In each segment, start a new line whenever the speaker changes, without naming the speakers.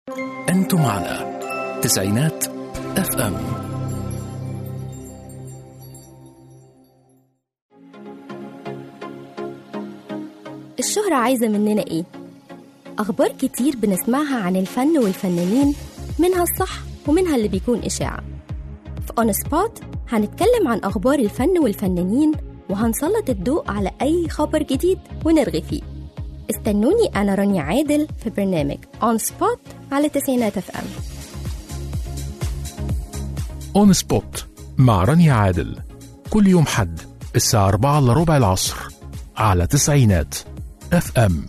أنتم على تسعينات اف ام
الشهرة عايزة مننا إيه؟ أخبار كتير بنسمعها عن الفن والفنانين منها الصح ومنها اللي بيكون إشاعة في أون سبوت هنتكلم عن أخبار الفن والفنانين وهنسلط الضوء على أي خبر جديد ونرغي فيه استنوني أنا رانيا عادل في برنامج أون سبوت على تسعينات اف ام
اون سبوت مع رانيا عادل كل يوم حد الساعة 4 إلا ربع العصر على تسعينات اف ام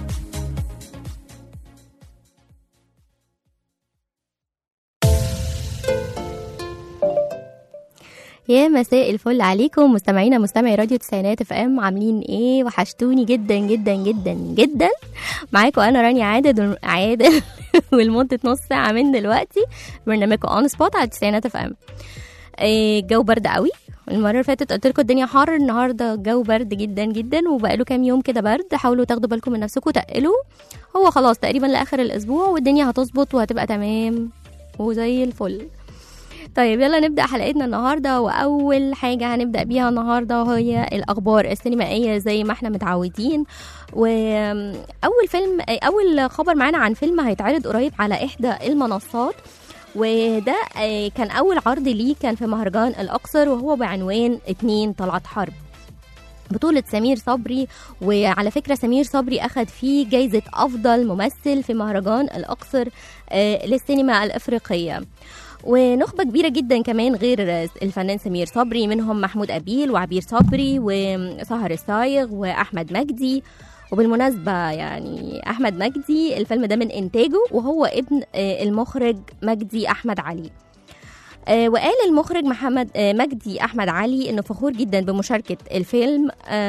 يا مساء الفل عليكم مستمعينا مستمعي راديو تسعينات اف ام عاملين ايه وحشتوني جدا جدا جدا جدا معاكم انا رانيا عادل عادل ولمده نص ساعه من دلوقتي برنامجكم اون سبوت على تسعينات اف ام الجو برد قوي المره اللي فاتت قلت لكم الدنيا حر النهارده الجو برد جدا جدا وبقاله كام يوم كده برد حاولوا تاخدوا بالكم من نفسكم تقلوا هو خلاص تقريبا لاخر الاسبوع والدنيا هتظبط وهتبقى تمام وزي الفل طيب يلا نبدا حلقتنا النهارده واول حاجه هنبدا بيها النهارده هي الاخبار السينمائيه زي ما احنا متعودين واول فيلم اول خبر معانا عن فيلم هيتعرض قريب على احدى المنصات وده كان اول عرض ليه كان في مهرجان الاقصر وهو بعنوان اتنين طلعت حرب بطولة سمير صبري وعلى فكرة سمير صبري أخذ فيه جايزة أفضل ممثل في مهرجان الأقصر للسينما الأفريقية ونخبة كبيرة جدا كمان غير الفنان سمير صبري منهم محمود أبيل وعبير صبري وسهر الصايغ وأحمد مجدي وبالمناسبة يعني أحمد مجدي الفيلم ده من إنتاجه وهو ابن المخرج مجدي أحمد علي وقال المخرج محمد مجدي احمد علي انه فخور جدا بمشاركه الفيلم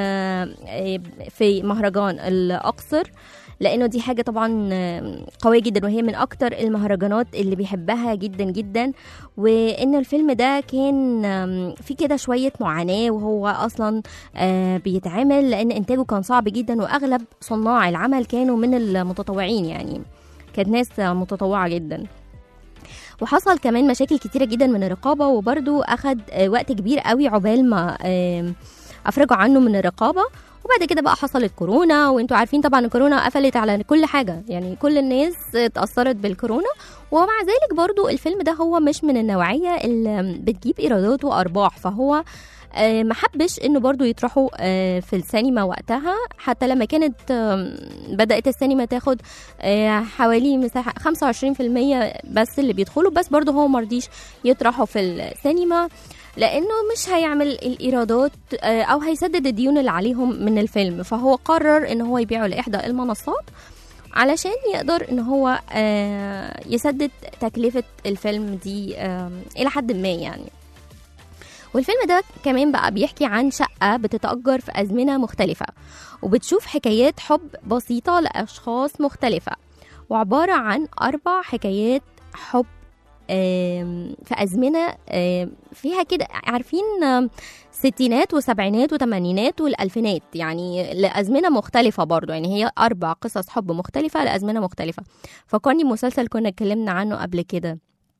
في مهرجان الاقصر لانه دي حاجه طبعا قويه جدا وهي من اكتر المهرجانات اللي بيحبها جدا جدا وان الفيلم ده كان في كده شويه معاناه وهو اصلا بيتعمل لان انتاجه كان صعب جدا واغلب صناع العمل كانوا من المتطوعين يعني كانت ناس متطوعه جدا وحصل كمان مشاكل كتيره جدا من الرقابه وبرده اخد وقت كبير قوي عقبال ما افرجوا عنه من الرقابه وبعد كده بقى حصلت كورونا وانتوا عارفين طبعا الكورونا قفلت على كل حاجه يعني كل الناس اتاثرت بالكورونا ومع ذلك برضو الفيلم ده هو مش من النوعيه اللي بتجيب ايرادات وارباح فهو ما حبش انه برضو يطرحوا في السينما وقتها حتى لما كانت بدات السينما تاخد حوالي مساحه 25% بس اللي بيدخلوا بس برضو هو مرضيش يطرحوا في السينما لانه مش هيعمل الايرادات او هيسدد الديون اللي عليهم من الفيلم فهو قرر ان هو يبيعه لاحدى المنصات علشان يقدر ان هو يسدد تكلفه الفيلم دي الى حد ما يعني والفيلم ده كمان بقى بيحكي عن شقة بتتأجر في أزمنة مختلفة وبتشوف حكايات حب بسيطة لأشخاص مختلفة وعبارة عن أربع حكايات حب في أزمنة فيها كده عارفين ستينات وسبعينات وثمانينات والألفينات يعني لأزمنة مختلفة برضو يعني هي أربع قصص حب مختلفة لأزمنة مختلفة فكرني مسلسل كنا اتكلمنا عنه قبل كده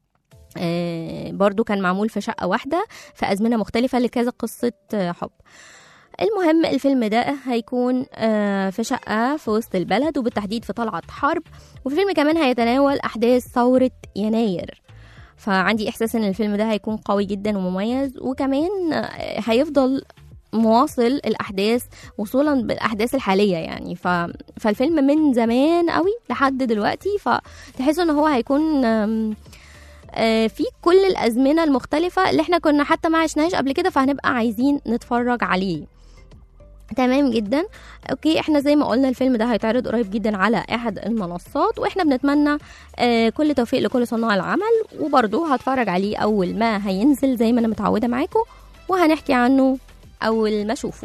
آه برضو كان معمول في شقة واحدة في أزمنة مختلفة لكذا قصة آه حب المهم الفيلم ده هيكون آه في شقة في وسط البلد وبالتحديد في طلعة حرب والفيلم كمان هيتناول أحداث ثورة يناير فعندي إحساس إن الفيلم ده هيكون قوي جدا ومميز وكمان هيفضل مواصل الأحداث وصولا بالأحداث الحالية يعني ف... فالفيلم من زمان قوي لحد دلوقتي فتحسوا إن هو هيكون في كل الازمنه المختلفه اللي احنا كنا حتى ما عشناهاش قبل كده فهنبقى عايزين نتفرج عليه تمام جدا اوكي احنا زي ما قلنا الفيلم ده هيتعرض قريب جدا على احد المنصات واحنا بنتمنى آه كل توفيق لكل صناع العمل وبرضه هتفرج عليه اول ما هينزل زي ما انا متعوده معاكم وهنحكي عنه اول ما اشوفه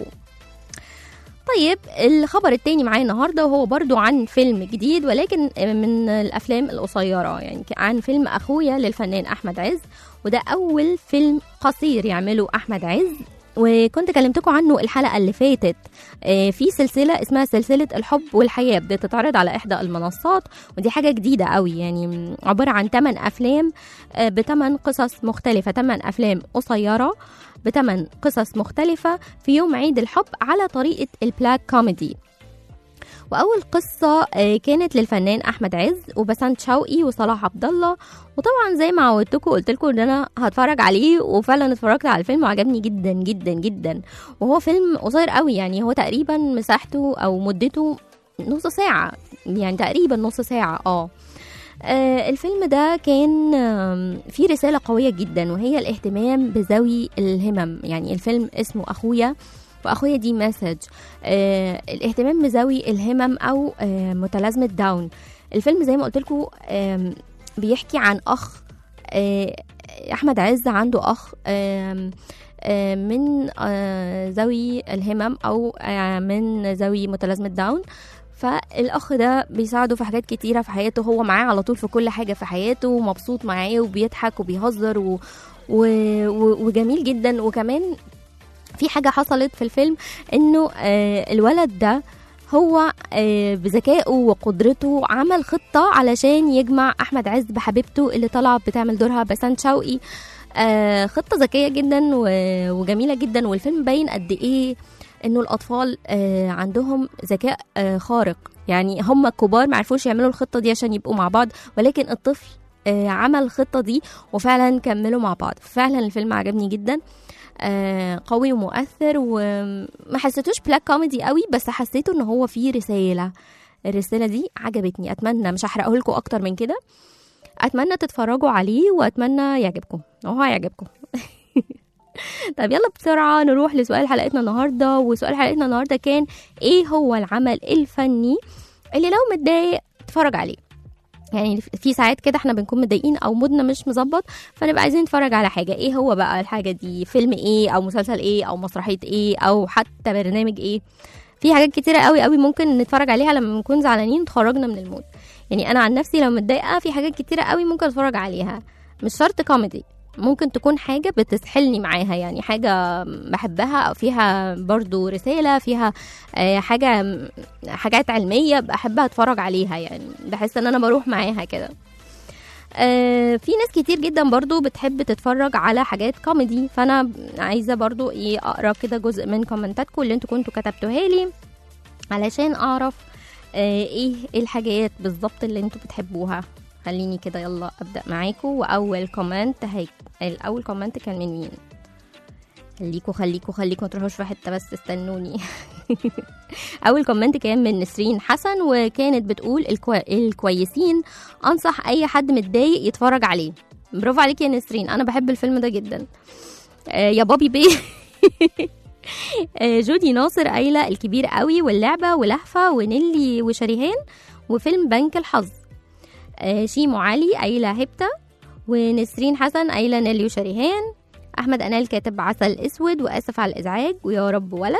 طيب الخبر التاني معايا النهارده وهو برضو عن فيلم جديد ولكن من الافلام القصيره يعني عن فيلم اخويا للفنان احمد عز وده اول فيلم قصير يعمله احمد عز وكنت كلمتكم عنه الحلقة اللي فاتت آه، في سلسلة اسمها سلسلة الحب والحياة بتتعرض على إحدى المنصات ودي حاجة جديدة قوي يعني عبارة عن 8 أفلام بثمان قصص مختلفة 8 أفلام قصيرة بثمان قصص مختلفة في يوم عيد الحب على طريقة البلاك كوميدي واول قصه آه، كانت للفنان احمد عز وبسنت شوقي وصلاح عبد الله وطبعا زي ما عودتكم قلت لكم ان انا هتفرج عليه وفعلا اتفرجت على الفيلم وعجبني جدا جدا جدا وهو فيلم قصير قوي يعني هو تقريبا مساحته او مدته نص ساعه يعني تقريبا نص ساعه اه آه، الفيلم ده كان آم، فيه رسالة قوية جدا وهي الاهتمام بذوي الهمم يعني الفيلم اسمه أخويا وأخويا دي مسج آه الاهتمام بذوي الهمم أو آه متلازمة داون الفيلم زي ما قلت لكم بيحكي عن أخ آه أحمد عز عنده أخ آم، آه، من آه، ذوي الهمم أو آه، من ذوي متلازمة داون فالاخ ده بيساعده في حاجات كتيره في حياته هو معاه على طول في كل حاجه في حياته ومبسوط معاه وبيضحك وبيهزر و... و... و... وجميل جدا وكمان في حاجه حصلت في الفيلم انه آه الولد ده هو آه بذكائه وقدرته عمل خطه علشان يجمع احمد عز بحبيبته اللي طالعه بتعمل دورها بسنت شوقي آه خطه ذكيه جدا و- وجميله جدا والفيلم باين قد ايه انه الاطفال آه عندهم ذكاء آه خارق يعني هم الكبار ما عرفوش يعملوا الخطه دي عشان يبقوا مع بعض ولكن الطفل آه عمل الخطه دي وفعلا كملوا مع بعض فعلا الفيلم عجبني جدا آه قوي ومؤثر وما حسيتوش بلاك كوميدي قوي بس حسيته ان هو فيه رساله الرساله دي عجبتني اتمنى مش هحرقه لكم اكتر من كده اتمنى تتفرجوا عليه واتمنى يعجبكم هو هيعجبكم طب يلا بسرعة نروح لسؤال حلقتنا النهاردة وسؤال حلقتنا النهاردة كان ايه هو العمل الفني اللي لو متضايق تتفرج عليه يعني في ساعات كده احنا بنكون متضايقين او مودنا مش مظبط فنبقى عايزين نتفرج على حاجة ايه هو بقى الحاجة دي فيلم ايه او مسلسل ايه او مسرحية ايه او حتى برنامج ايه في حاجات كتيرة قوي قوي ممكن نتفرج عليها لما نكون زعلانين تخرجنا من المود يعني انا عن نفسي لو متضايقة في حاجات كتيرة قوي ممكن اتفرج عليها مش شرط كوميدي ممكن تكون حاجة بتسحلني معاها يعني حاجة بحبها أو فيها برضو رسالة فيها آه، حاجة حاجات علمية بحبها أتفرج عليها يعني بحس إن أنا بروح معاها كده آه، في ناس كتير جدا برضو بتحب تتفرج على حاجات كوميدي فأنا عايزة برضو إيه أقرأ كده جزء من كومنتاتكم اللي انتوا كنتوا كتبتوها لي علشان أعرف آه، إيه الحاجات بالظبط اللي انتوا بتحبوها خليني كده يلا ابدا معاكم واول كومنت هي الاول كومنت كان من مين خليكوا خليكوا خليكوا ما تروحوش في حته بس استنوني اول كومنت كان من نسرين حسن وكانت بتقول الكو... الكويسين انصح اي حد متضايق يتفرج عليه برافو عليك يا نسرين انا بحب الفيلم ده جدا آه يا بابي بيه آه جودي ناصر قايله الكبير قوي واللعبه ولهفه ونيلي وشريهان وفيلم بنك الحظ آه، شيمو علي قايلة هبتة ونسرين حسن قايلة نيلي وشريهان أحمد أنال كاتب عسل أسود وآسف على الإزعاج ويا رب ولد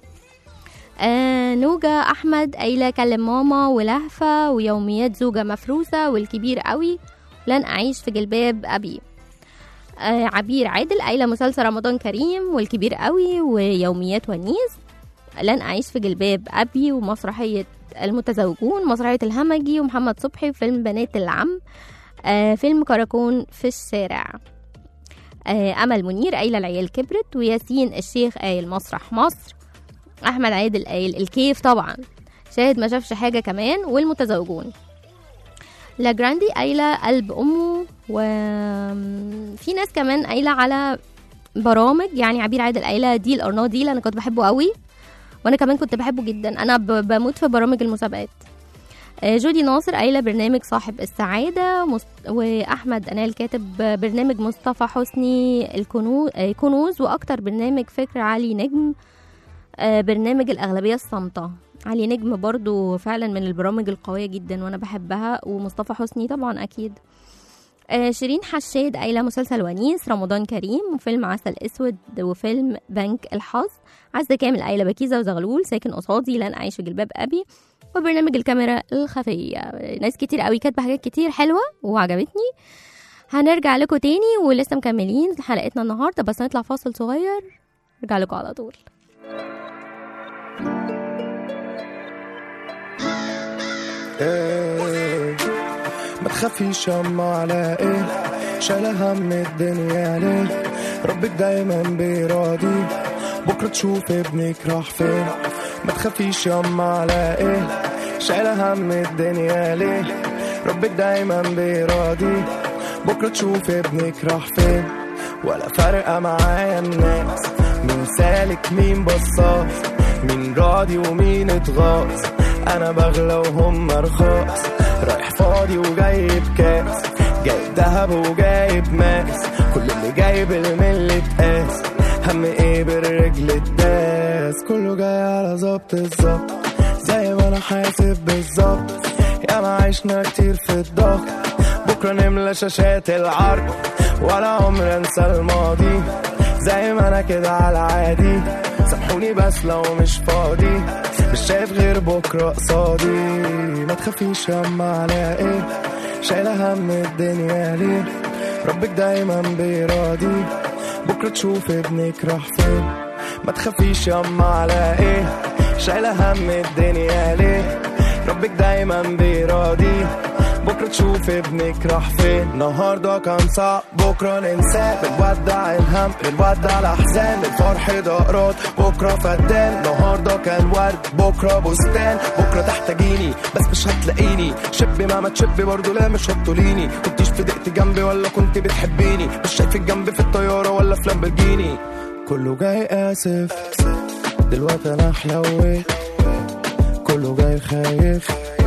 آه نوجة أحمد قايلة كلم ماما ولهفة ويوميات زوجة مفروسة والكبير قوي لن أعيش في جلباب أبي آه عبير عادل قايلة مسلسل رمضان كريم والكبير قوي ويوميات ونيس لن أعيش في جلباب أبي ومسرحية المتزوجون مسرحية الهمجي ومحمد صبحي فيلم بنات العم آه فيلم كراكون في الشارع آه أمل منير قايلة العيال كبرت وياسين الشيخ قايل مسرح مصر أحمد عادل قايل الكيف طبعا شاهد ما شافش حاجة كمان والمتزوجون لا جراندي قايلة قلب أمه وفي ناس كمان قايلة على برامج يعني عبير عادل قايلة ديل أور نو ديل أنا كنت بحبه قوي وانا كمان كنت بحبه جدا انا ب- بموت في برامج المسابقات آه، جودي ناصر قايله برنامج صاحب السعاده مست... واحمد انال كاتب برنامج مصطفى حسني الكنوز آه، كنوز واكتر برنامج فكر علي نجم آه، برنامج الاغلبيه الصامته علي نجم برضو فعلا من البرامج القويه جدا وانا بحبها ومصطفى حسني طبعا اكيد آه، شيرين حشاد قايله مسلسل ونيس رمضان كريم وفيلم عسل اسود وفيلم بنك الحظ عزة كامل قايله بكيزه وزغلول ساكن قصادي لن اعيش في جلباب ابي وبرنامج الكاميرا الخفيه ناس كتير قوي كاتبه حاجات كتير حلوه وعجبتني هنرجع لكم تاني ولسه مكملين حلقتنا النهارده بس نطلع فاصل صغير ارجع لكم على طول
إيه ما تخافيش يما على ايه شايلة هم الدنيا ليه ربك دايما بيراضي بكرة تشوف ابنك راح فين ما تخافيش يما على ايه شايلة هم الدنيا ليه ربك دايما بيراضي بكرة تشوف ابنك راح فين ولا فارقة معايا الناس مين سالك مين بصاص مين راضي ومين اتغاظ انا بغلى وهم رخاص رايح فاضي وجايب كاس جايب دهب وجايب ماس كل اللي جايب الملي اتقاس هم ايه بالرجل الداس كله جاي على ظبط الظبط زي ما انا حاسب بالظبط يا ما عشنا كتير في الضغط بكرة نملى شاشات العرض ولا عمر انسى الماضي زي ما انا كده على عادي سامحوني بس لو مش فاضي مش شايف غير بكرة قصادي ما تخافيش يما على ايه شايلة هم الدنيا ليه ربك دايما بيراضي بكرة تشوف ابنك راح فين ما تخافيش يما على ايه شايلة هم الدنيا ليه ربك دايما بيراضي بكرة تشوف ابنك راح فين النهاردة كان صعب بكرة ننساه بنودع الهم بنودع الأحزان الفرح دقرات بكرة فدان النهاردة كان ورد بكرة بستان بكرة تحتاجيني بس مش هتلاقيني شبي ما ما تشبي برضه لا مش هتطوليني كنتيش في دقت جنبي ولا كنت بتحبيني مش شايفك جنبي في الطيارة ولا في لامبرجيني كله جاي آسف دلوقتي أنا حلويت كله جاي خايف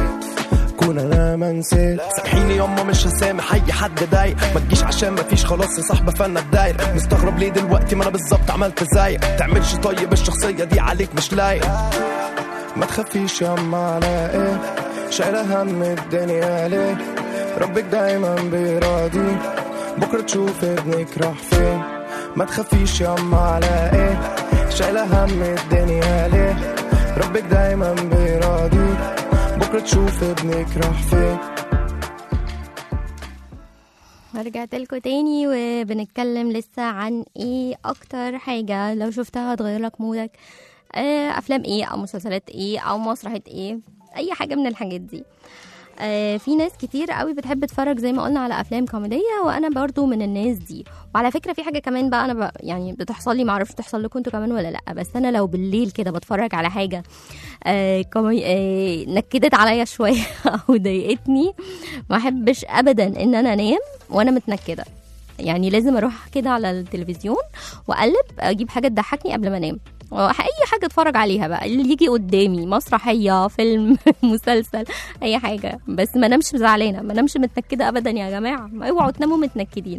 كون انا ما نسيت سامحيني يما مش هسامح اي حد ضايق ما تجيش عشان ما فيش خلاص يا صاحبه فانا الداير مستغرب ليه دلوقتي ما انا بالظبط عملت زيك تعملش طيب الشخصيه دي عليك مش لايق ما تخافيش يما على ايه شايله هم الدنيا ليه ربك دايما بيراضي بكره تشوف ابنك راح فين ما تخافيش يما على ايه شايله هم الدنيا ليه ربك دايما بيراضي بكره تشوف ابنك راح فين
رجعت لكم تاني وبنتكلم لسه عن ايه اكتر حاجة لو شفتها هتغير لك مودك آه، افلام ايه او مسلسلات ايه او مسرحية ايه اي حاجة من الحاجات دي آه، في ناس كتير قوي بتحب تتفرج زي ما قلنا على افلام كوميديه وانا برضو من الناس دي وعلى فكره في حاجه كمان بقى انا بقى يعني بتحصل لي معرفش تحصل لكم انتوا كمان ولا لا بس انا لو بالليل كده بتفرج على حاجه آه كومي... آه نكدت عليا شويه او ضايقتني ما احبش ابدا ان انا انام وانا متنكده يعني لازم اروح كده على التلفزيون واقلب اجيب حاجه تضحكني قبل ما انام اي حاجه اتفرج عليها بقى اللي يجي قدامي مسرحيه فيلم مسلسل اي حاجه بس ما نمش زعلانه ما نمش متنكده ابدا يا جماعه اوعوا تناموا متنكدين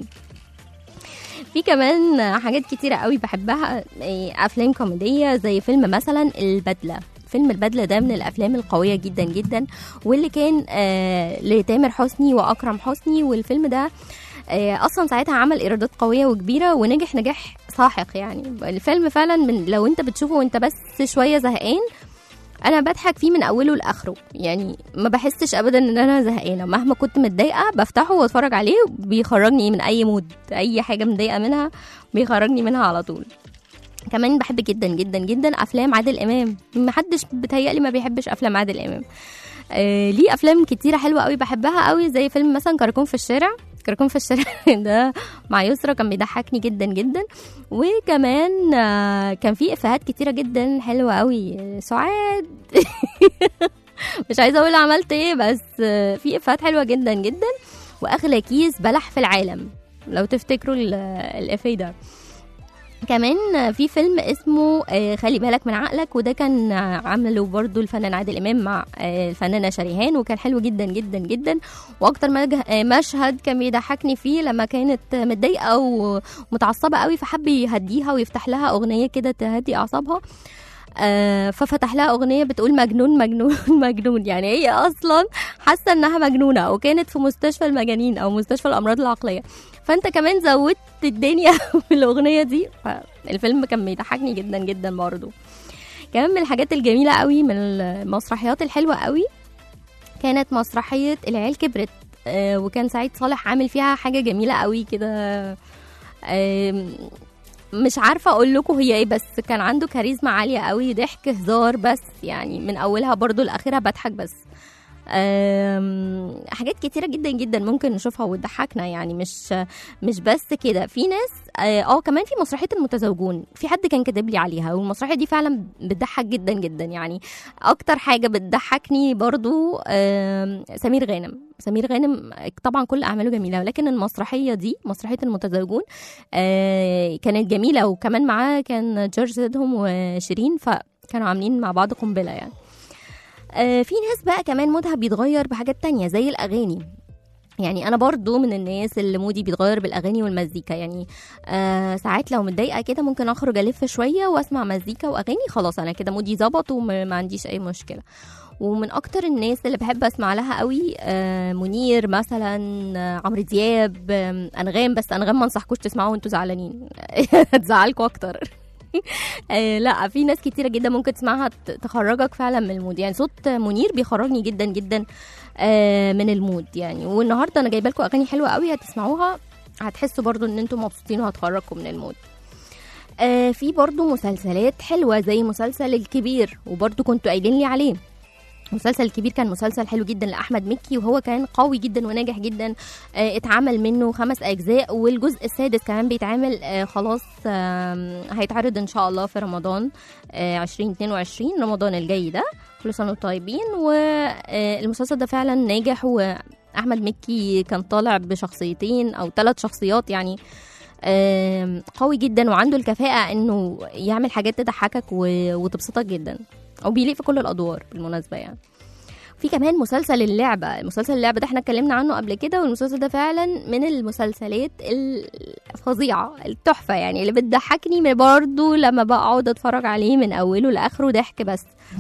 في كمان حاجات كتيرة قوي بحبها إيه، أفلام كوميدية زي فيلم مثلا البدلة فيلم البدلة ده من الأفلام القوية جدا جدا واللي كان آه لتامر حسني وأكرم حسني والفيلم ده آه، اصلا ساعتها عمل ايرادات قويه وكبيره ونجح نجاح ساحق يعني الفيلم فعلا من لو انت بتشوفه وانت بس شويه زهقان انا بضحك فيه من اوله لاخره يعني ما بحسش ابدا ان انا زهقانه مهما كنت متضايقه بفتحه واتفرج عليه بيخرجني من اي مود اي حاجه متضايقه منها بيخرجني منها على طول كمان بحب جدا جدا جدا افلام عادل امام محدش بتهيألي ما بيحبش افلام عادل امام آه ليه افلام كتيره حلوه قوي بحبها قوي زي فيلم مثلا كراكون في الشارع كراكون في الشارع ده مع يسرا كان بيضحكني جدا جدا وكمان آه كان في افيهات كتيره جدا حلوه قوي سعاد مش عايزه اقول عملت ايه بس آه في افيهات حلوه جدا جدا واغلى كيس بلح في العالم لو تفتكروا ال- الافيه ده كمان في فيلم اسمه آه، خلي بالك من عقلك وده كان عامله برضو الفنان عادل امام مع آه، الفنانه شريهان وكان حلو جدا جدا جدا واكتر مج- آه، مشهد كان بيضحكني فيه لما كانت متضايقه ومتعصبه قوي فحب يهديها ويفتح لها اغنيه كده تهدي اعصابها آه، ففتح لها اغنيه بتقول مجنون مجنون مجنون يعني هي اصلا حاسه انها مجنونه وكانت في مستشفى المجانين او مستشفى الامراض العقليه فانت كمان زودت الدنيا بالاغنيه دي الفيلم كان بيضحكني جدا جدا برضه كمان من الحاجات الجميله قوي من المسرحيات الحلوه قوي كانت مسرحيه العيال كبرت آه، وكان سعيد صالح عامل فيها حاجه جميله قوي كده آم، مش عارفه اقول لكم هي ايه بس كان عنده كاريزما عاليه قوي ضحك هزار بس يعني من اولها برضو لاخرها بضحك بس أم، حاجات كتيرة جدا جدا ممكن نشوفها وتضحكنا يعني مش مش بس كده في ناس اه آه، كمان في مسرحية المتزوجون في حد كان كاتب لي عليها والمسرحية دي فعلا بتضحك جدا جدا يعني اكتر حاجة بتضحكني برضو آم، سمير غانم سمير غانم طبعا كل اعماله جميلة ولكن المسرحية دي مسرحية المتزوجون آه، كانت جميلة وكمان معاه كان جورج زيدهم وشيرين فكانوا عاملين مع بعض قنبلة يعني آه، في ناس بقى كمان مودها بيتغير بحاجات تانية زي الأغاني يعني انا برضو من الناس اللي مودي بيتغير بالاغاني والمزيكا يعني آه ساعات لو متضايقه كده ممكن اخرج الف شويه واسمع مزيكا واغاني خلاص انا كده مودي ظبط وما ما عنديش اي مشكله ومن اكتر الناس اللي بحب اسمع لها قوي آه منير مثلا آه عمرو دياب آه انغام بس انغام ما انصحكوش تسمعوه وانتوا زعلانين هتزعلكوا اكتر آه لا في ناس كتيره جدا ممكن تسمعها ت- تخرجك فعلا من المود يعني صوت منير بيخرجني جدا جدا آه من المود يعني والنهارده انا جايبه لكم اغاني حلوه قوي هتسمعوها هتحسوا برضو ان انتم مبسوطين وهتخرجكم من المود آه في برضو مسلسلات حلوه زي مسلسل الكبير وبرضو كنتوا قايلين لي عليه مسلسل الكبير كان مسلسل حلو جدا لاحمد مكي وهو كان قوي جدا وناجح جدا آه، اتعمل منه خمس اجزاء والجزء السادس كمان بيتعمل آه، خلاص آم، هيتعرض ان شاء الله في رمضان آه، 2022 رمضان الجاي ده كل سنه وانتم طيبين والمسلسل ده فعلا ناجح واحمد مكي كان طالع بشخصيتين او ثلاث شخصيات يعني آم، قوي جدا وعنده الكفاءه انه يعمل حاجات تضحكك و- وتبسطك جدا او بيليق في كل الادوار بالمناسبه يعني في كمان مسلسل اللعبة مسلسل اللعبة ده احنا اتكلمنا عنه قبل كده والمسلسل ده فعلا من المسلسلات الفظيعة التحفة يعني اللي بتضحكني من برضه لما بقعد اتفرج عليه من اوله لاخره ضحك بس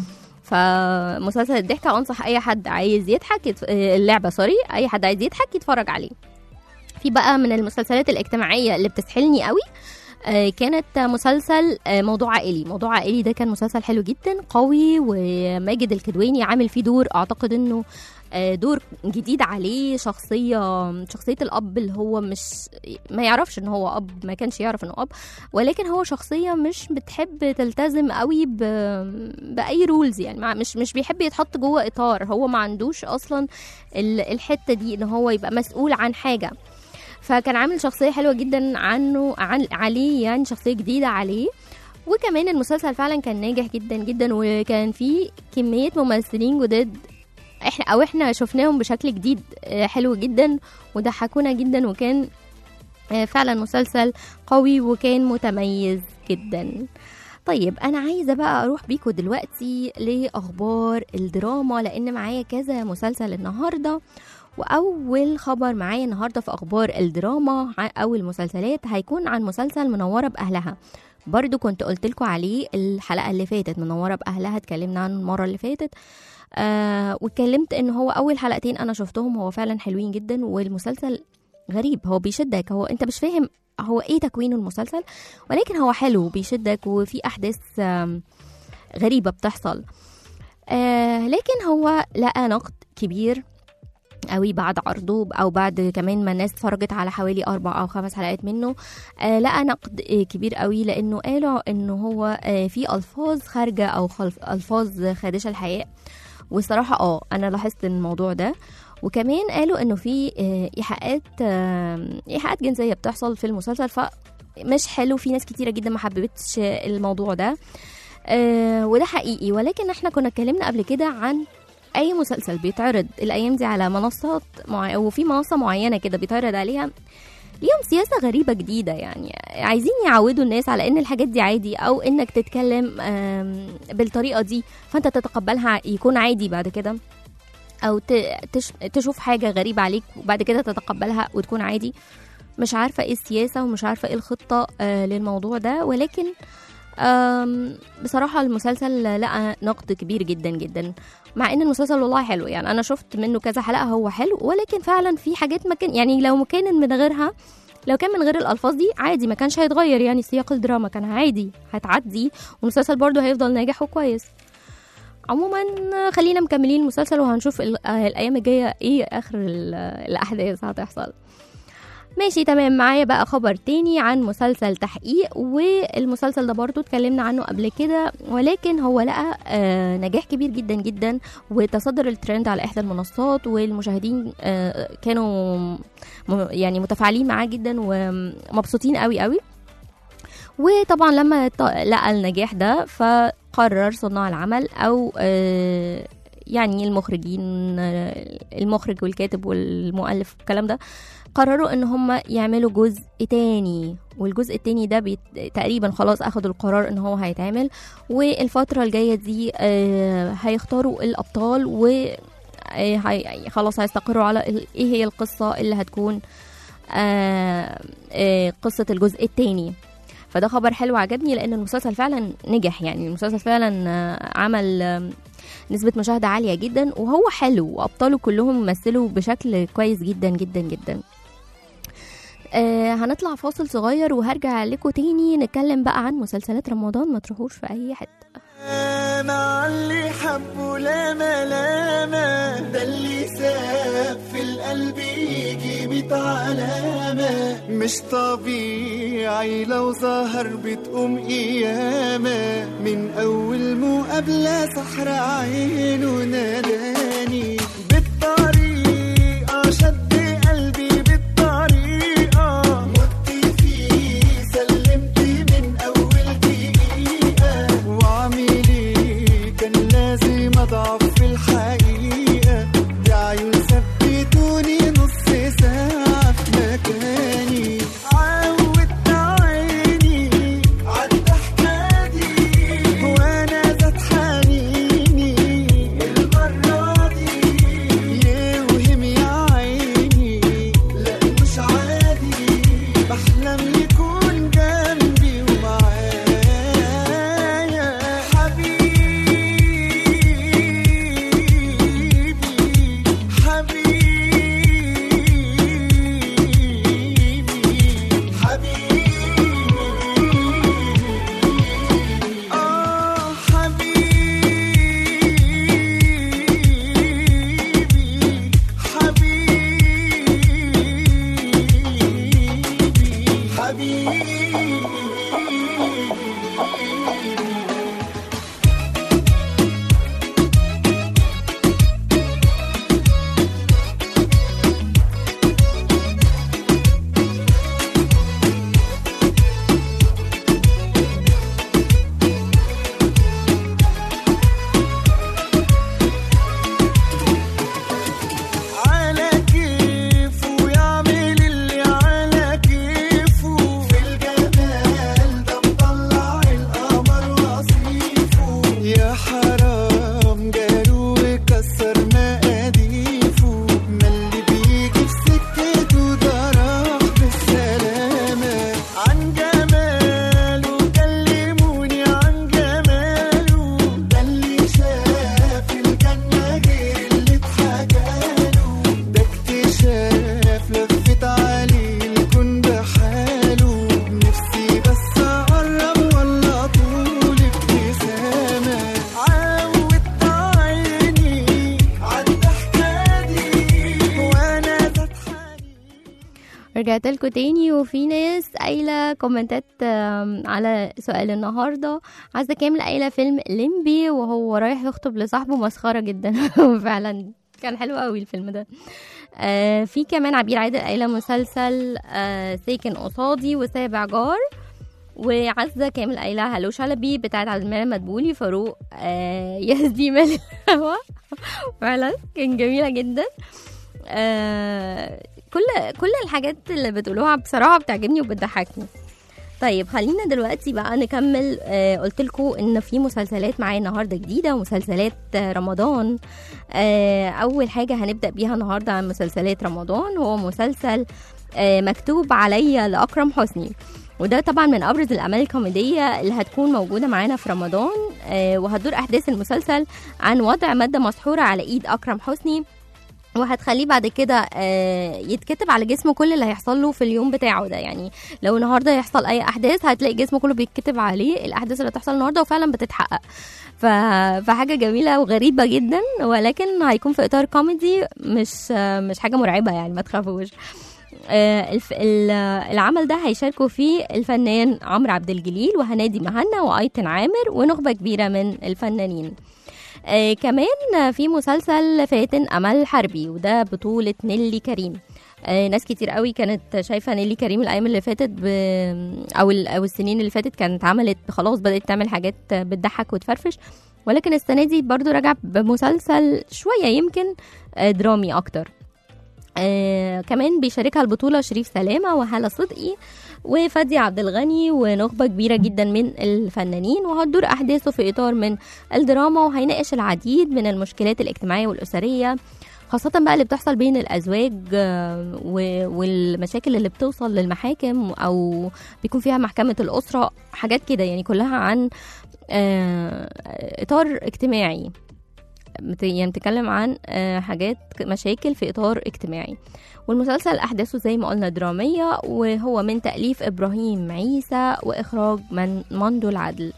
فمسلسل الضحك انصح اي حد عايز يضحك يتف... آه، اللعبة سوري اي حد عايز يضحك يتفرج عليه في بقى من المسلسلات الاجتماعية اللي بتسحلني قوي آه، كانت مسلسل آه، موضوع عائلي موضوع عائلي ده كان مسلسل حلو جدا قوي وماجد الكدواني عامل فيه دور اعتقد انه آه، دور جديد عليه شخصية شخصية الأب اللي هو مش ما يعرفش إن هو أب ما كانش يعرف إنه أب ولكن هو شخصية مش بتحب تلتزم قوي ب... بأي رولز يعني ما- مش مش بيحب يتحط جوه إطار هو ما عندوش أصلا ال- الحتة دي إن هو يبقى مسؤول عن حاجة فكان عامل شخصية حلوة جدا عنه عن عليه يعني شخصية جديدة عليه وكمان المسلسل فعلا كان ناجح جدا جدا وكان فيه كمية ممثلين جداد احنا او احنا شفناهم بشكل جديد آه، حلو جدا وضحكونا جدا وكان آه، فعلا مسلسل قوي وكان متميز جدا طيب انا عايزه بقى اروح بيكم دلوقتي لاخبار الدراما لان معايا كذا مسلسل النهارده واول خبر معايا النهارده في اخبار الدراما ع- او المسلسلات هيكون عن مسلسل منوره باهلها برضو كنت قلت لكم عليه الحلقه اللي فاتت منوره باهلها اتكلمنا عنه المره اللي فاتت آه واتكلمت ان هو اول حلقتين انا شفتهم هو فعلا حلوين جدا والمسلسل غريب هو بيشدك هو انت مش فاهم هو ايه تكوين المسلسل ولكن هو حلو بيشدك وفي احداث آم، غريبه بتحصل آه لكن هو لقى نقد كبير قوي بعد عرضه او بعد كمان ما الناس اتفرجت على حوالي اربع او خمس حلقات منه آه لقى نقد آه كبير قوي لانه قالوا انه هو آه في الفاظ خارجه او خلف الفاظ خادشه الحياء والصراحه اه انا لاحظت الموضوع ده وكمان قالوا انه في آه، ايحاءات آه، ايحاءات جنسيه بتحصل في المسلسل فمش حلو في ناس كتيره جدا ما حبتش الموضوع ده آه، وده حقيقي ولكن احنا كنا اتكلمنا قبل كده عن اي مسلسل بيتعرض الايام دي على منصات مع... وفي منصه معينه كده بيتعرض عليها ليهم سياسة غريبة جديدة يعني عايزين يعودوا الناس على ان الحاجات دي عادي او انك تتكلم آم، بالطريقة دي فانت تتقبلها يكون عادي بعد كده او ت- تش... تشوف حاجة غريبة عليك وبعد كده تتقبلها وتكون عادي مش عارفة ايه السياسة ومش عارفة ايه الخطة آه للموضوع ده ولكن آم، بصراحة المسلسل لقى نقد كبير جدا جدا مع ان المسلسل والله حلو يعني انا شفت منه كذا حلقة هو حلو ولكن فعلا في حاجات ما كان يعني لو كان من غيرها لو كان من غير الالفاظ دي عادي ما كانش هيتغير يعني سياق الدراما كان عادي هتعدي والمسلسل برضه هيفضل ناجح وكويس عموما خلينا مكملين المسلسل وهنشوف ال- آه، الايام الجايه ايه اخر ال- الاحداث هتحصل ماشي تمام معايا بقى خبر تاني عن مسلسل تحقيق والمسلسل ده برضو اتكلمنا عنه قبل كده ولكن هو لقى آه نجاح كبير جدا جدا وتصدر الترند على احدى المنصات والمشاهدين آه كانوا م- يعني متفاعلين معاه جدا ومبسوطين قوي قوي وطبعا لما ط- لقى النجاح ده فقرر صناع العمل او آه يعني المخرجين آه، المخرج والكاتب والمؤلف والكلام ده قرروا ان هم يعملوا جزء تاني والجزء التاني ده بيت... تقريبا خلاص اخدوا القرار ان هو هيتعمل والفترة الجاية دي آه هيختاروا الابطال و آه، هي... خلاص هيستقروا على ال- ايه هي القصة اللي هتكون آه آه قصة الجزء التاني فده خبر حلو عجبني لان المسلسل فعلا نجح يعني المسلسل فعلا آه، عمل آم، نسبة مشاهدة عالية جدا وهو حلو وأبطاله كلهم مثلوا بشكل كويس جدا جدا جدا آه هنطلع فاصل صغير وهرجع لكم تاني نتكلم بقى عن مسلسلات رمضان ما تروحوش في أي حتة
مع اللي حبه لاما لاما ده اللي ساب في القلب يجي ميت علامة مش طبيعي لو ظهر بتقوم قيامة من أول مقابلة سحر عينه ناداني بالطريقة شد قلبي بالطريقة مت فيه سلمت من أول دقيقة وعميلي كان لازم أضعف في الحقيقة دي عيون ثبتوني نص ساعة في مكاني عودت عيني عالضحكة دي وأنا ذات حنيني المرة دي يوهم يا عيني لا مش عادي بحلم يكون جنبي ومعايا حبيبي حبيبي حبيبي آه حبيبي حبيبي حبيبي على كيفه يعمل اللي على كيفه في الجمال ده مطلع القمر وصيفه يا حرام جاله وكسر مقاديفه ما اللي بيجي في سكته ده راح بالسلامة عن جماله كلموني عن جماله ده اللي شاف الجنة غير اللي اتحكاله ده اكتشاف لفت عليه الكون بحاله نفسي بس اقرب ولا طول ابتسامة عودت عيني عالضحكة دي وانا ذات حنين
رجعت لكم تاني وفي ناس قايله كومنتات آم، على سؤال النهارده عايزه كامل قايله فيلم ليمبي وهو رايح يخطب لصاحبه مسخره جدا فعلا كان حلو قوي الفيلم ده آه في كمان عبير عادل قايله مسلسل آه ساكن قصادي وسابع جار وعزة كامل قايلة هلو شلبي بتاعت عبد المنعم مدبولي فاروق آه يهدي مال الهوا فعلا كان جميلة جدا آه كل كل الحاجات اللي بتقولوها بصراحه بتعجبني وبتضحكني طيب خلينا دلوقتي بقى نكمل آه قلت لكم ان في مسلسلات معايا النهارده جديده مسلسلات آه رمضان آه اول حاجه هنبدا بيها النهارده عن مسلسلات رمضان هو مسلسل آه مكتوب عليا لاكرم حسني وده طبعا من ابرز الاعمال الكوميديه اللي هتكون موجوده معانا في رمضان آه وهتدور احداث المسلسل عن وضع ماده مسحوره على ايد اكرم حسني وهتخليه بعد كده آه، يتكتب على جسمه كل اللي هيحصل له في اليوم بتاعه ده يعني لو النهارده يحصل اي احداث هتلاقي جسمه كله بيتكتب عليه الاحداث اللي هتحصل النهارده وفعلا بتتحقق ف... فحاجه جميله وغريبه جدا ولكن هيكون في اطار كوميدي مش آه، مش حاجه مرعبه يعني ما تخافوش آه، الف- ال- العمل ده هيشاركوا فيه الفنان عمرو عبد الجليل وهنادي مهنا وايتن عامر ونخبه كبيره من الفنانين آه كمان في مسلسل فاتن امل حربي وده بطوله نيلي كريم آه ناس كتير قوي كانت شايفه نيلي كريم الايام اللي فاتت ب... او ال... او السنين اللي فاتت كانت عملت خلاص بدات تعمل حاجات بتضحك وتفرفش ولكن السنه دي برضو رجع بمسلسل شويه يمكن آه، درامي اكتر آه كمان بيشاركها البطولة شريف سلامة وهالة صدقي وفادي عبد الغني ونخبة كبيرة جدا من الفنانين وهتدور أحداثه في إطار من الدراما وهيناقش العديد من المشكلات الاجتماعية والأسرية خاصة بقى اللي بتحصل بين الأزواج آه، و- والمشاكل اللي بتوصل للمحاكم أو بيكون فيها محكمة الأسرة حاجات كده يعني كلها عن آه، إطار اجتماعي بت- يعني بتتكلم عن آه، حاجات مشاكل في إطار اجتماعي والمسلسل أحداثه زي ما قلنا درامية وهو من تأليف إبراهيم عيسى وإخراج من مندو العدل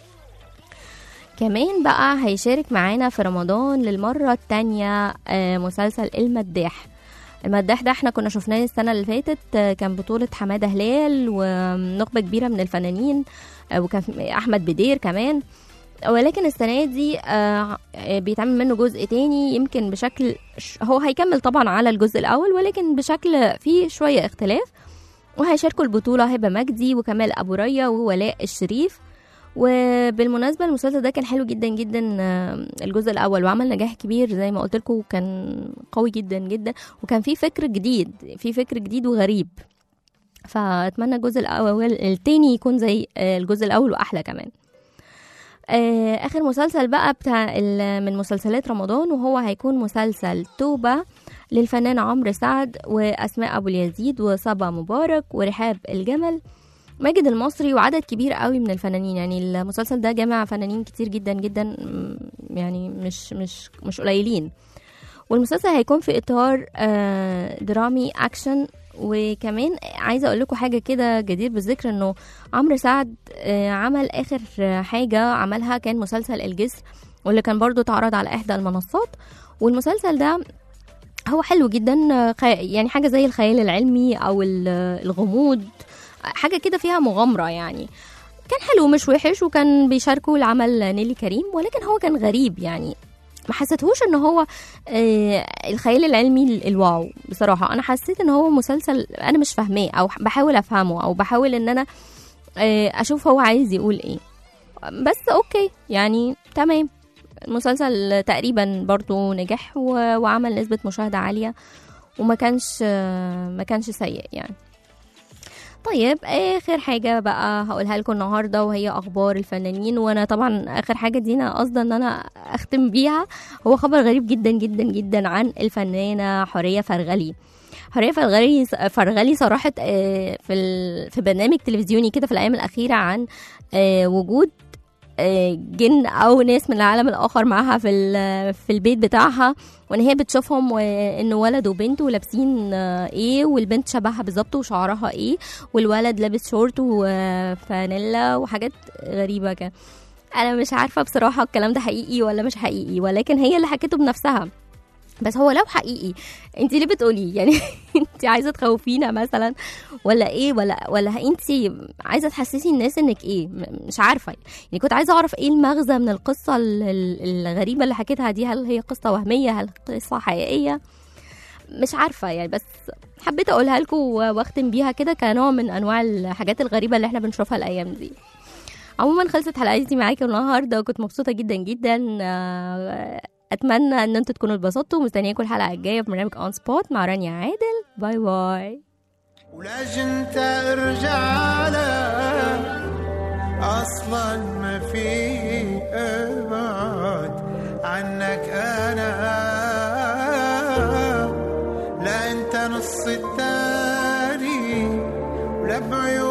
كمان بقى هيشارك معانا في رمضان للمرة التانية آه، مسلسل المداح المداح ده احنا كنا شفناه السنة اللي فاتت آه، كان بطولة حمادة هلال ونخبة كبيرة من الفنانين آه، وكان في- أحمد بدير كمان ولكن السنة دي آه، آه، بيتعمل منه جزء تاني يمكن بشكل ش- هو هيكمل طبعا على الجزء الأول ولكن بشكل فيه شوية اختلاف وهيشاركوا البطولة هبة مجدي وكمال أبو ريا وولاء الشريف وبالمناسبة المسلسل ده كان حلو جدا جدا آه، الجزء الأول وعمل نجاح كبير زي ما قلت لكم كان قوي جدا جدا وكان فيه فكر جديد فيه فكر جديد وغريب فأتمنى الجزء الأول التاني يكون زي آه، الجزء الأول وأحلى كمان آه، اخر مسلسل بقى بتاع ال- من مسلسلات رمضان وهو هيكون مسلسل توبة للفنان عمرو سعد واسماء ابو اليزيد وصبا مبارك ورحاب الجمل ماجد المصري وعدد كبير قوي من الفنانين يعني المسلسل ده جمع فنانين كتير جدا جدا م- يعني مش مش مش قليلين والمسلسل هيكون في اطار آه، درامي اكشن وكمان عايزه اقول لكم حاجه كده جدير بالذكر انه عمرو سعد آه، عمل اخر آه، حاجه عملها كان مسلسل الجسر واللي كان برضو اتعرض على احدى المنصات والمسلسل ده هو حلو جدا آه، خ- يعني حاجه زي الخيال العلمي او ال- الغموض حاجه كده فيها مغامره يعني كان حلو مش وحش وكان بيشاركوا العمل نيلي كريم ولكن هو كان غريب يعني ما حسيتهوش ان هو آه الخيال العلمي ال- الواو بصراحه انا حسيت ان هو مسلسل انا مش فاهماه او بحاول افهمه او بحاول ان انا آه اشوف هو عايز يقول ايه بس اوكي يعني تمام المسلسل تقريبا برضو نجح و- وعمل نسبة مشاهدة عالية وما كانش آه، ما كانش سيء يعني طيب اخر حاجه بقى هقولها لكم النهارده وهي اخبار الفنانين وانا طبعا اخر حاجه دي انا قصدا ان انا اختم بيها هو خبر غريب جدا جدا جدا عن الفنانه حوريه فرغلي حوريه فرغلي فرغلي صرحت آه، في ال- في برنامج تلفزيوني كده في الايام الاخيره عن آه، وجود آه، جن او ناس من العالم الاخر معاها في ال- في البيت بتاعها وان هي بتشوفهم وان ولد وبنت ولابسين آه، ايه والبنت شبهها بالظبط وشعرها ايه والولد لابس شورت وفانيلا وحاجات غريبه كده انا مش عارفه بصراحه الكلام ده حقيقي ولا مش حقيقي ولكن هي اللي حكيته بنفسها بس هو لو حقيقي انت ليه بتقولي يعني انت عايزه تخوفينا مثلا ولا ايه ولا ولا انت عايزه تحسسي الناس انك ايه م- مش عارفه يعني كنت عايزه اعرف ايه المغزى من القصه ال- ال- الغريبه اللي حكيتها دي هل هي قصه وهميه هل قصه حقيقيه مش عارفه يعني بس حبيت اقولها لكم واختم بيها كده كنوع من انواع الحاجات الغريبه اللي احنا بنشوفها الايام دي عموما خلصت حلقتي معاكم النهارده وكنت مبسوطه جدا جدا آه، اتمنى ان انتوا تكونوا اتبسطتوا ومستنياكم الحلقه الجايه في برنامج اون سبوت مع رانيا عادل باي باي
ولاش انت ارجع له اصلا ما في ابعد عنك انا لا انت نص التاني ولا بعيون